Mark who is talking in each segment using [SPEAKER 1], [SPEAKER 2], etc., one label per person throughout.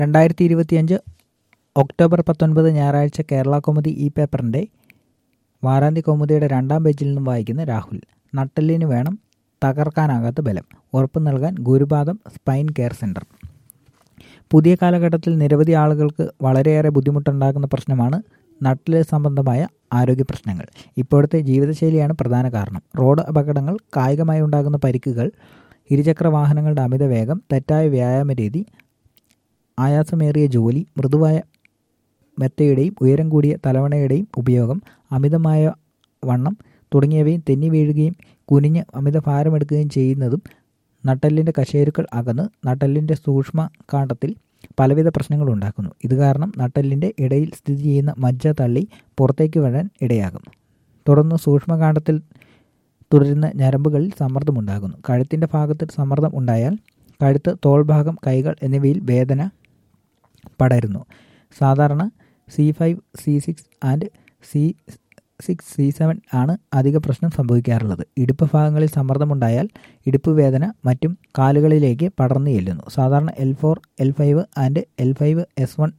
[SPEAKER 1] രണ്ടായിരത്തി ഇരുപത്തിയഞ്ച് ഒക്ടോബർ പത്തൊൻപത് ഞായറാഴ്ച കേരള കൗമുദി ഈ പേപ്പറിൻ്റെ വാരാന്ത്യ കൗമുദിയുടെ രണ്ടാം പേജിൽ നിന്നും വായിക്കുന്ന രാഹുൽ നട്ടെല്ലിന് വേണം തകർക്കാനാകാത്ത ബലം ഉറപ്പ് നൽകാൻ ഗുരുപാദം സ്പൈൻ കെയർ സെൻറ്റർ പുതിയ കാലഘട്ടത്തിൽ നിരവധി ആളുകൾക്ക് വളരെയേറെ ബുദ്ധിമുട്ടുണ്ടാക്കുന്ന പ്രശ്നമാണ് നട്ടില് സംബന്ധമായ ആരോഗ്യ പ്രശ്നങ്ങൾ ഇപ്പോഴത്തെ ജീവിതശൈലിയാണ് പ്രധാന കാരണം റോഡ് അപകടങ്ങൾ കായികമായി ഉണ്ടാകുന്ന പരിക്കുകൾ ഇരുചക്ര വാഹനങ്ങളുടെ അമിത വേഗം തെറ്റായ വ്യായാമ രീതി ആയാസമേറിയ ജോലി മൃദുവായ മെത്തയുടെയും ഉയരം കൂടിയ തലവണയുടെയും ഉപയോഗം അമിതമായ വണ്ണം തുടങ്ങിയവയും തെന്നി വീഴുകയും കുനിഞ്ഞ് അമിത ഭാരമെടുക്കുകയും ചെയ്യുന്നതും നട്ടെല്ലിൻ്റെ കശേരുക്കൾ അകന്ന് നട്ടെല്ലിൻ്റെ സൂക്ഷ്മ കാണ്ഡത്തിൽ പലവിധ പ്രശ്നങ്ങൾ ഉണ്ടാക്കുന്നു ഇത് കാരണം നട്ടെല്ലിൻ്റെ ഇടയിൽ സ്ഥിതി ചെയ്യുന്ന മജ്ജ തള്ളി പുറത്തേക്ക് വരാൻ ഇടയാകും തുടർന്ന് സൂക്ഷ്മകാണ്ഡത്തിൽ തുടരുന്ന ഞരമ്പുകളിൽ സമ്മർദ്ദമുണ്ടാകുന്നു കഴുത്തിൻ്റെ ഭാഗത്ത് സമ്മർദ്ദം ഉണ്ടായാൽ കഴുത്ത് തോൾഭാഗം കൈകൾ എന്നിവയിൽ വേദന പടരുന്നു സാധാരണ C five C six and C six C seven ആണ് അധിക പ്രശ്നം സംഭവിക്കാറുള്ളത് ഇടുപ്പ് ഭാഗങ്ങളിൽ സമ്മർദ്ദമുണ്ടായാൽ ഇടുപ്പ് വേദന മറ്റും കാലുകളിലേക്ക് പടർന്നു ചെല്ലുന്നു സാധാരണ L four L five and L five S one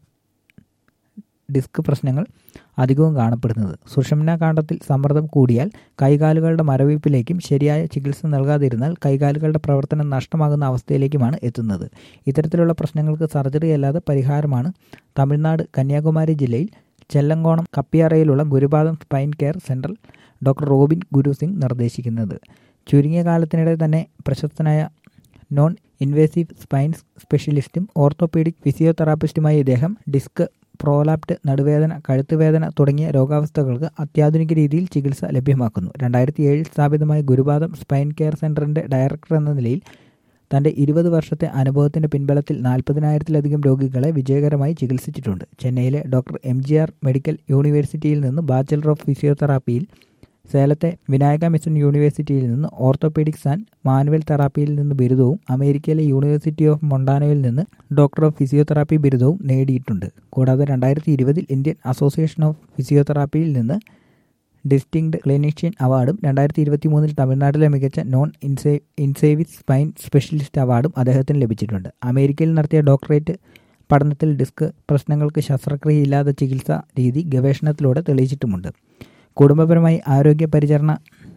[SPEAKER 1] disc പ്രശ്നങ്ങൾ അധികവും കാണപ്പെടുന്നത് സുഷമന കാണ്ഡത്തിൽ സമ്മർദ്ദം കൂടിയാൽ കൈകാലുകളുടെ മരവിപ്പിലേക്കും ശരിയായ ചികിത്സ നൽകാതിരുന്നാൽ കൈകാലുകളുടെ പ്രവർത്തനം നഷ്ടമാകുന്ന അവസ്ഥയിലേക്കുമാണ് എത്തുന്നത് ഇത്തരത്തിലുള്ള പ്രശ്നങ്ങൾക്ക് സർജറി അല്ലാതെ പരിഹാരമാണ് തമിഴ്നാട് കന്യാകുമാരി ജില്ലയിൽ ചെല്ലങ്കോണം കപ്പിയാറയിലുള്ള ഗുരുപാദം സ്പൈൻ കെയർ സെൻറ്ററിൽ ഡോക്ടർ റോബിൻ ഗുരു സിംഗ് നിർദ്ദേശിക്കുന്നത് ചുരുങ്ങിയ കാലത്തിനിടെ തന്നെ പ്രശസ്തനായ നോൺ ഇൻവേസീവ് സ്പൈൻ സ്പെഷ്യലിസ്റ്റും ഓർത്തോപീഡിക് ഫിസിയോതെറാപ്പിസ്റ്റുമായ ഇദ്ദേഹം ഡിസ്ക് പ്രോലാപ്റ്റ് നടുവേദന കഴുത്തുവേദന തുടങ്ങിയ രോഗാവസ്ഥകൾക്ക് അത്യാധുനിക രീതിയിൽ ചികിത്സ ലഭ്യമാക്കുന്നു രണ്ടായിരത്തി ഏഴിൽ സ്ഥാപിതമായ ഗുരുപാദം സ്പൈൻ കെയർ സെൻറ്ററിൻ്റെ ഡയറക്ടർ എന്ന നിലയിൽ തൻ്റെ ഇരുപത് വർഷത്തെ അനുഭവത്തിൻ്റെ പിൻബലത്തിൽ നാൽപ്പതിനായിരത്തിലധികം രോഗികളെ വിജയകരമായി ചികിത്സിച്ചിട്ടുണ്ട് ചെന്നൈയിലെ doctor M G R medical യൂണിവേഴ്സിറ്റിയിൽ നിന്ന് ബാച്ചലർ ഓഫ് ഫിസിയോതെറാപ്പിയിൽ സേലത്തെ വിനായക മിഷൻ യൂണിവേഴ്സിറ്റിയിൽ നിന്ന് ഓർത്തോപീഡിക്സ് ആൻഡ് മാനുവൽ തെറാപ്പിയിൽ നിന്ന് ബിരുദവും അമേരിക്കയിലെ യൂണിവേഴ്സിറ്റി ഓഫ് മൊണ്ടാനോയിൽ നിന്ന് ഡോക്ടർ ഓഫ് ഫിസിയോതെറാപ്പി ബിരുദവും നേടിയിട്ടുണ്ട് കൂടാതെ രണ്ടായിരത്തി ഇരുപതിൽ ഇന്ത്യൻ അസോസിയേഷൻ ഓഫ് ഫിസിയോതെറാപ്പിയിൽ നിന്ന് ഡിസ്റ്റിങ്ഡ് ക്ലിനീഷ്യൻ അവാർഡും രണ്ടായിരത്തി ഇരുപത്തി മൂന്നിൽ തമിഴ്നാട്ടിലെ മികച്ച നോൺ ഇൻസേ ഇൻസേവിസ് സ്പൈൻ സ്പെഷ്യലിസ്റ്റ് അവാർഡും അദ്ദേഹത്തിന് ലഭിച്ചിട്ടുണ്ട് അമേരിക്കയിൽ നടത്തിയ ഡോക്ടറേറ്റ് പഠനത്തിൽ ഡിസ്ക് പ്രശ്നങ്ങൾക്ക് ശസ്ത്രക്രിയയില്ലാത്ത ചികിത്സാ രീതി ഗവേഷണത്തിലൂടെ തെളിയിച്ചിട്ടുമുണ്ട് കുടുംബപരമായി ആരോഗ്യ പരിചരണ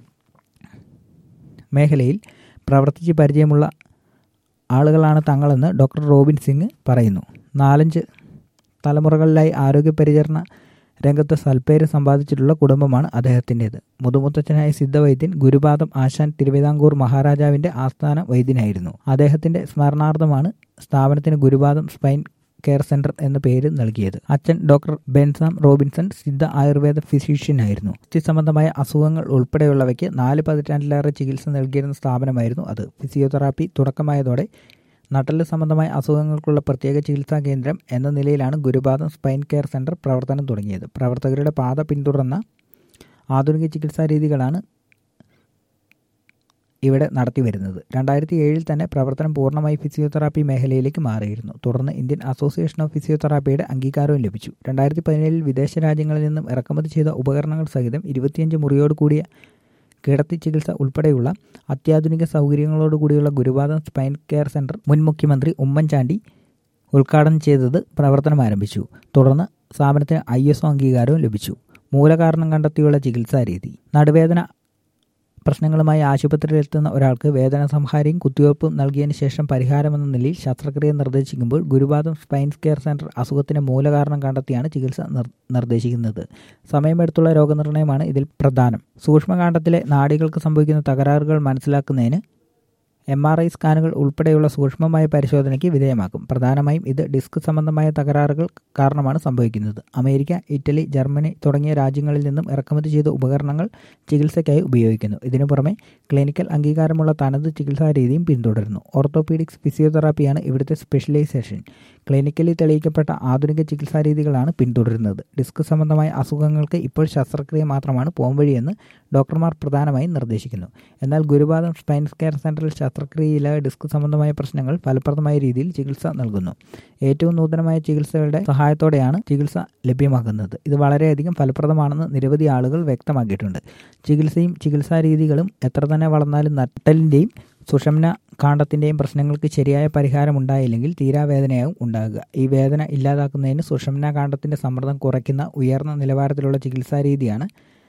[SPEAKER 1] മേഖലയിൽ പ്രവർത്തിച്ച് പരിചയമുള്ള ആളുകളാണ് തങ്ങളെന്ന് ഡോക്ടർ റോബിൻ സിംഗ് പറയുന്നു നാലഞ്ച് തലമുറകളിലായി ആരോഗ്യ പരിചരണ രംഗത്ത് സൽപ്പേര് സമ്പാദിച്ചിട്ടുള്ള കുടുംബമാണ് അദ്ദേഹത്തിൻ്റേത് മുതുമുത്തച്ഛനായ സിദ്ധവൈദ്യൻ ഗുരുപാദം ആശാൻ തിരുവിതാംകൂർ മഹാരാജാവിൻ്റെ ആസ്ഥാന വൈദ്യനായിരുന്നു അദ്ദേഹത്തിൻ്റെ സ്മരണാർത്ഥമാണ് സ്ഥാപനത്തിന് ഗുരുപാദം സ്പൈൻ കെയർ സെന്റർ എന്ന പേര് നൽകിയത് അച്ഛൻ ഡോക്ടർ ബെൻസാം റോബിൻസൺ സിദ്ധ ആയുർവേദ ഫിസിഷ്യനായിരുന്നു അസ്ഥി സംബന്ധമായ അസുഖങ്ങൾ ഉൾപ്പെടെയുള്ളവയ്ക്ക് നാല് പതിറ്റാണ്ടിലേറെ ചികിത്സ നൽകിയിരുന്ന സ്ഥാപനമായിരുന്നു അത് ഫിസിയോതെറാപ്പി തുടക്കമായതോടെ നട്ടല് സംബന്ധമായ അസുഖങ്ങൾക്കുള്ള പ്രത്യേക ചികിത്സാ കേന്ദ്രം എന്ന നിലയിലാണ് ഗുരുപാദം സ്പൈൻ കെയർ സെന്റർ പ്രവർത്തനം തുടങ്ങിയത് പ്രവർത്തകരുടെ പാത പിന്തുടർന്ന ആധുനിക ചികിത്സാ രീതികളാണ് ഇവിടെ നടത്തി വരുന്നത് രണ്ടായിരത്തി ഏഴിൽ തന്നെ പ്രവർത്തനം പൂർണ്ണമായി ഫിസിയോതെറാപ്പി മേഖലയിലേക്ക് മാറിയിരുന്നു തുടർന്ന് ഇന്ത്യൻ അസോസിയേഷൻ ഓഫ് ഫിസിയോതെറാപ്പിയുടെ അംഗീകാരവും ലഭിച്ചു രണ്ടായിരത്തി പതിനേഴിൽ വിദേശ രാജ്യങ്ങളിൽ നിന്നും ഇറക്കുമതി ചെയ്ത ഉപകരണങ്ങൾ സഹിതം ഇരുപത്തിയഞ്ച് മുറിയോട് കൂടിയ കിടത്തി ചികിത്സ ഉൾപ്പെടെയുള്ള അത്യാധുനിക സൗകര്യങ്ങളോട് കൂടിയുള്ള ഗുരുപാദം സ്പൈൻ കെയർ സെൻറ്റർ മുൻ മുഖ്യമന്ത്രി ഉമ്മൻചാണ്ടി ഉദ്ഘാടനം ചെയ്തത് പ്രവർത്തനം ആരംഭിച്ചു തുടർന്ന് സ്ഥാപനത്തിന് ഐ എസ് ഒ അംഗീകാരവും ലഭിച്ചു മൂലകാരണം കണ്ടെത്തിയുള്ള ചികിത്സാ രീതി നടുവേദന പ്രശ്നങ്ങളുമായി ആശുപത്രിയിലെത്തുന്ന ഒരാൾക്ക് വേദന സംഹാരിയും കുത്തിവയ്പ്പും നൽകിയതിന് ശേഷം പരിഹാരമെന്ന നിലയിൽ ശസ്ത്രക്രിയ നിർദ്ദേശിക്കുമ്പോൾ ഗുരുപാദം സ്പൈൻ കെയർ സെൻറ്റർ അസുഖത്തിന് മൂലകാരണം കണ്ടെത്തിയാണ് ചികിത്സ നിർദ്ദേശിക്കുന്നത് സമയമെടുത്തുള്ള രോഗനിർണയമാണ് ഇതിൽ പ്രധാനം സൂക്ഷ്മകാണ്ഡത്തിലെ നാഡികൾക്ക് സംഭവിക്കുന്ന തകരാറുകൾ മനസ്സിലാക്കുന്നതിന് എം ആർ ഐ സ്കാനുകൾ ഉൾപ്പെടെയുള്ള സൂക്ഷ്മമായ പരിശോധനയ്ക്ക് വിധേയമാക്കും പ്രധാനമായും ഇത് ഡിസ്ക് സംബന്ധമായ തകരാറുകൾ കാരണമാണ് സംഭവിക്കുന്നത് അമേരിക്ക ഇറ്റലി ജർമ്മനി തുടങ്ങിയ രാജ്യങ്ങളിൽ നിന്നും ഇറക്കുമതി ചെയ്ത ഉപകരണങ്ങൾ ചികിത്സയ്ക്കായി ഉപയോഗിക്കുന്നു ഇതിനു പുറമെ ക്ലിനിക്കൽ അംഗീകാരമുള്ള തനത് ചികിത്സാ രീതിയും പിന്തുടരുന്നു ഓർത്തോപീഡിക്സ് ഫിസിയോതെറാപ്പിയാണ് ഇവിടുത്തെ സ്പെഷ്യലൈസേഷൻ ക്ലിനിക്കലി തെളിയിക്കപ്പെട്ട ആധുനിക ചികിത്സാ രീതികളാണ് പിന്തുടരുന്നത് ഡിസ്ക് സംബന്ധമായ അസുഖങ്ങൾക്ക് ഇപ്പോൾ ശസ്ത്രക്രിയ മാത്രമാണ് പോംവഴിയെന്ന് ഡോക്ടർമാർ പ്രധാനമായും നിർദ്ദേശിക്കുന്നു എന്നാൽ ഗുരുപാദം സ്പൈൻ കെയർ സെൻറ്ററിൽ ശസ്ത്രക്രിയയില്ലാതെ ഡിസ്ക് സംബന്ധമായ പ്രശ്നങ്ങൾ ഫലപ്രദമായ രീതിയിൽ ചികിത്സ നൽകുന്നു ഏറ്റവും നൂതനമായ ചികിത്സകളുടെ സഹായത്തോടെയാണ് ചികിത്സ ലഭ്യമാക്കുന്നത് ഇത് വളരെയധികം ഫലപ്രദമാണെന്ന് നിരവധി ആളുകൾ വ്യക്തമാക്കിയിട്ടുണ്ട് ചികിത്സയും ചികിത്സാ രീതികളും എത്ര തന്നെ വളർന്നാലും നട്ടലിൻ്റെയും സുഷംന കാണ്ഡത്തിൻ്റെയും പ്രശ്നങ്ങൾക്ക് ശരിയായ പരിഹാരമുണ്ടായില്ലെങ്കിൽ തീരാവേദനയാകും ഉണ്ടാകുക ഈ വേദന ഇല്ലാതാക്കുന്നതിന് സുഷംന കാണ്ഡത്തിൻ്റെ സമ്മർദ്ദം കുറയ്ക്കുന്ന ഉയർന്ന നിലവാരത്തിലുള്ള ചികിത്സാ രീതിയാണ്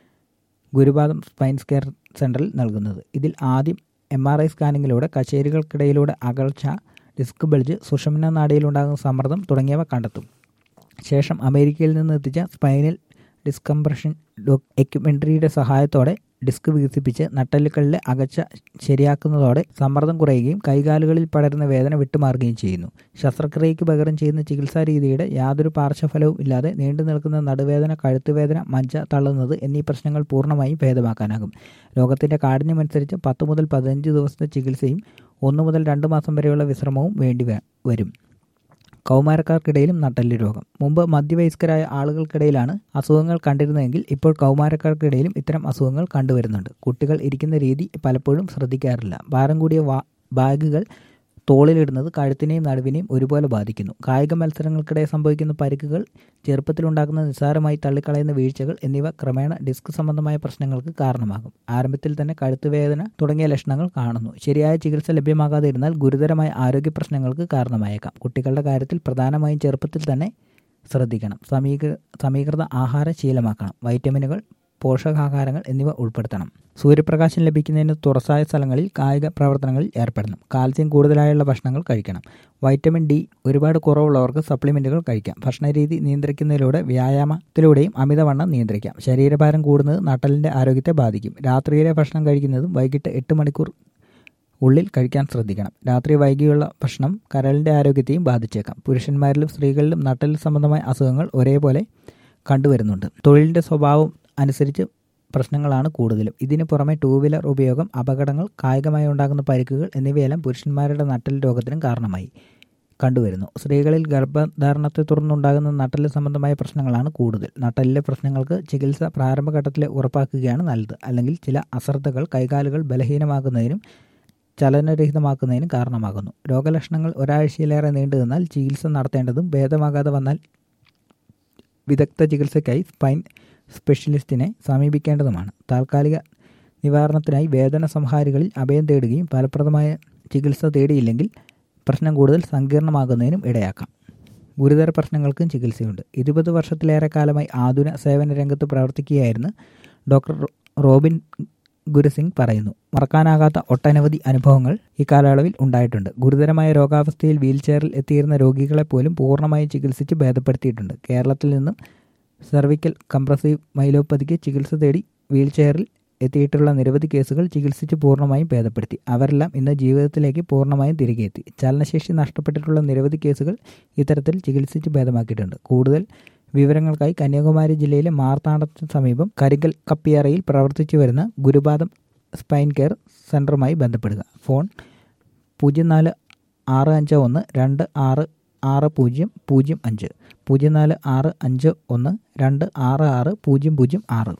[SPEAKER 1] ഗുരുപാദം സ്പൈൻ കെയർ സെൻറ്ററിൽ നൽകുന്നത് ഇതിൽ ആദ്യം എം ആർ ഐ സ്കാനിങ്ങിലൂടെ കശേരികൾക്കിടയിലൂടെ അകൽച്ച ഡിസ്ക് ബൾജ് സുഷമന നാടിയിലുണ്ടാകുന്ന സമ്മർദ്ദം തുടങ്ങിയവ കണ്ടെത്തും ശേഷം അമേരിക്കയിൽ നിന്ന് എത്തിച്ച സ്പൈനൽ ഡിസ്കംപ്രഷൻ എക്യുമെൻട്രിയുടെ സഹായത്തോടെ ഡിസ്ക് വികസിപ്പിച്ച് നട്ടെല്ലുകളിലെ അകച്ച ശരിയാക്കുന്നതോടെ സമ്മർദ്ദം കുറയുകയും കൈകാലുകളിൽ പടരുന്ന വേദന വിട്ടുമാറുകയും ചെയ്യുന്നു ശസ്ത്രക്രിയയ്ക്ക് പകരം ചെയ്യുന്ന ചികിത്സാ രീതിയുടെ യാതൊരു പാർശ്വഫലവും ഇല്ലാതെ നീണ്ടു നിൽക്കുന്ന നടുവേദന കഴുത്തുവേദന മജ്ജ തള്ളുന്നത് എന്നീ പ്രശ്നങ്ങൾ പൂർണ്ണമായും ഭേദമാക്കാനാകും രോഗത്തിൻ്റെ കാഠിന്യമനുസരിച്ച് പത്ത് മുതൽ പതിനഞ്ച് ദിവസത്തെ ചികിത്സയും ഒന്ന് മുതൽ രണ്ട് മാസം വരെയുള്ള വിശ്രമവും വേണ്ടി വരും കൗമാരക്കാർക്കിടയിലും നട്ടെല്ല് രോഗം മുമ്പ് മധ്യവയസ്കരായ ആളുകൾക്കിടയിലാണ് അസുഖങ്ങൾ കണ്ടിരുന്നതെങ്കിൽ ഇപ്പോൾ കൗമാരക്കാർക്കിടയിലും ഇത്തരം അസുഖങ്ങൾ കണ്ടുവരുന്നുണ്ട് കുട്ടികൾ ഇരിക്കുന്ന രീതി പലപ്പോഴും ശ്രദ്ധിക്കാറില്ല ഭാരം കൂടിയ ബാഗുകൾ തോളിലിടുന്നത് കഴുത്തിനെയും നടുവിനെയും ഒരുപോലെ ബാധിക്കുന്നു കായിക മത്സരങ്ങൾക്കിടെ സംഭവിക്കുന്ന പരിക്കുകൾ ചെറുപ്പത്തിലുണ്ടാക്കുന്ന നിസ്സാരമായി തള്ളിക്കളയുന്ന വീഴ്ചകൾ എന്നിവ ക്രമേണ ഡിസ്ക് സംബന്ധമായ പ്രശ്നങ്ങൾക്ക് കാരണമാകും ആരംഭത്തിൽ തന്നെ കഴുത്തുവേദന തുടങ്ങിയ ലക്ഷണങ്ങൾ കാണുന്നു ശരിയായ ചികിത്സ ലഭ്യമാകാതെ ഇരുന്നാൽ ഗുരുതരമായ ആരോഗ്യ പ്രശ്നങ്ങൾക്ക് കാരണമായേക്കാം കുട്ടികളുടെ കാര്യത്തിൽ പ്രധാനമായും ചെറുപ്പത്തിൽ തന്നെ ശ്രദ്ധിക്കണം സമീകൃ സമീകൃത ആഹാര ശീലമാക്കണം വൈറ്റമിനുകൾ പോഷകാഹാരങ്ങൾ എന്നിവ ഉൾപ്പെടുത്തണം സൂര്യപ്രകാശം ലഭിക്കുന്നതിന് തുറസായ സ്ഥലങ്ങളിൽ കായിക പ്രവർത്തനങ്ങളിൽ ഏർപ്പെടണം കാൽസ്യം കൂടുതലായുള്ള ഭക്ഷണങ്ങൾ കഴിക്കണം വൈറ്റമിൻ ഡി ഒരുപാട് കുറവുള്ളവർക്ക് സപ്ലിമെൻറ്റുകൾ കഴിക്കാം ഭക്ഷണരീതി നിയന്ത്രിക്കുന്നതിലൂടെ വ്യായാമത്തിലൂടെയും അമിതവണ്ണം നിയന്ത്രിക്കാം ശരീരഭാരം കൂടുന്നത് നട്ടലിൻ്റെ ആരോഗ്യത്തെ ബാധിക്കും രാത്രിയിലെ ഭക്ഷണം കഴിക്കുന്നതും വൈകിട്ട് എട്ട് മണിക്കൂർ ഉള്ളിൽ കഴിക്കാൻ ശ്രദ്ധിക്കണം രാത്രി വൈകിയുള്ള ഭക്ഷണം കരളിൻ്റെ ആരോഗ്യത്തെയും ബാധിച്ചേക്കാം പുരുഷന്മാരിലും സ്ത്രീകളിലും നട്ടൽ സംബന്ധമായ അസുഖങ്ങൾ ഒരേപോലെ കണ്ടുവരുന്നുണ്ട് തൊഴിലിൻ്റെ സ്വഭാവം അനുസരിച്ച് പ്രശ്നങ്ങളാണ് കൂടുതലും ഇതിന് പുറമെ ടൂ വീലർ ഉപയോഗം അപകടങ്ങൾ കായികമായി ഉണ്ടാകുന്ന പരിക്കുകൾ എന്നിവയെല്ലാം പുരുഷന്മാരുടെ നട്ടൽ രോഗത്തിനും കാരണമായി കണ്ടുവരുന്നു സ്ത്രീകളിൽ ഗർഭധാരണത്തെ തുടർന്നുണ്ടാകുന്ന നട്ടല് സംബന്ധമായ പ്രശ്നങ്ങളാണ് കൂടുതൽ നട്ടലിലെ പ്രശ്നങ്ങൾക്ക് ചികിത്സ പ്രാരംഭഘട്ടത്തിൽ ഉറപ്പാക്കുകയാണ് നല്ലത് അല്ലെങ്കിൽ ചില അശ്രദ്ധകൾ കൈകാലുകൾ ബലഹീനമാകുന്നതിനും ചലനരഹിതമാക്കുന്നതിനും കാരണമാകുന്നു രോഗലക്ഷണങ്ങൾ ഒരാഴ്ചയിലേറെ നീണ്ടു നിന്നാൽ ചികിത്സ നടത്തേണ്ടതും ഭേദമാകാതെ വന്നാൽ വിദഗ്ധ ചികിത്സയ്ക്കായി സ്പൈൻ സ്പെഷ്യലിസ്റ്റിനെ സമീപിക്കേണ്ടതുമാണ് താൽക്കാലിക നിവാരണത്തിനായി വേദന സംഹാരികളിൽ അഭയം തേടുകയും ഫലപ്രദമായ ചികിത്സ തേടിയില്ലെങ്കിൽ പ്രശ്നം കൂടുതൽ സങ്കീർണമാകുന്നതിനും ഇടയാക്കാം ഗുരുതര പ്രശ്നങ്ങൾക്കും ചികിത്സയുണ്ട് ഇരുപത് വർഷത്തിലേറെ കാലമായി ആതുര സേവന രംഗത്ത് പ്രവർത്തിക്കുകയായിരുന്നു ഡോക്ടർ റോബിൻ ഗുരുസിംഗ് പറയുന്നു മറക്കാനാകാത്ത ഒട്ടനവധി അനുഭവങ്ങൾ ഈ കാലയളവിൽ ഉണ്ടായിട്ടുണ്ട് ഗുരുതരമായ രോഗാവസ്ഥയിൽ വീൽചെയറിൽ എത്തിയിരുന്ന രോഗികളെ പോലും പൂർണ്ണമായും ചികിത്സിച്ച് ഭേദപ്പെടുത്തിയിട്ടുണ്ട് കേരളത്തിൽ നിന്നും സെർവിക്കൽ കംപ്രസീവ് മൈലോപ്പതിക്ക് ചികിത്സ തേടി വീൽചെയറിൽ എത്തിയിട്ടുള്ള നിരവധി കേസുകൾ ചികിത്സിച്ച് പൂർണ്ണമായും ഭേദപ്പെടുത്തി അവരെല്ലാം ഇന്ന് ജീവിതത്തിലേക്ക് പൂർണ്ണമായും തിരികെ എത്തി ചലനശേഷി നഷ്ടപ്പെട്ടിട്ടുള്ള നിരവധി കേസുകൾ ഇത്തരത്തിൽ ചികിത്സിച്ച് ഭേദമാക്കിയിട്ടുണ്ട് കൂടുതൽ വിവരങ്ങൾക്കായി കന്യാകുമാരി ജില്ലയിലെ മാർത്താണ്ഡത്തിന് സമീപം കരിങ്കൽ കപ്പിയറയിൽ പ്രവർത്തിച്ചു വരുന്ന ഗുരുപാദം സ്പൈൻ കെയർ സെൻ്ററുമായി ബന്ധപ്പെടുക ഫോൺ പൂജ്യം നാല് ആറ് അഞ്ച് ഒന്ന് രണ്ട് ആറ് ആറ് പൂജ്യം പൂജ്യം അഞ്ച് പൂജ്യം നാല് ആറ് അഞ്ച് ഒന്ന് രണ്ട് ആറ് ആറ് പൂജ്യം പൂജ്യം ആറ്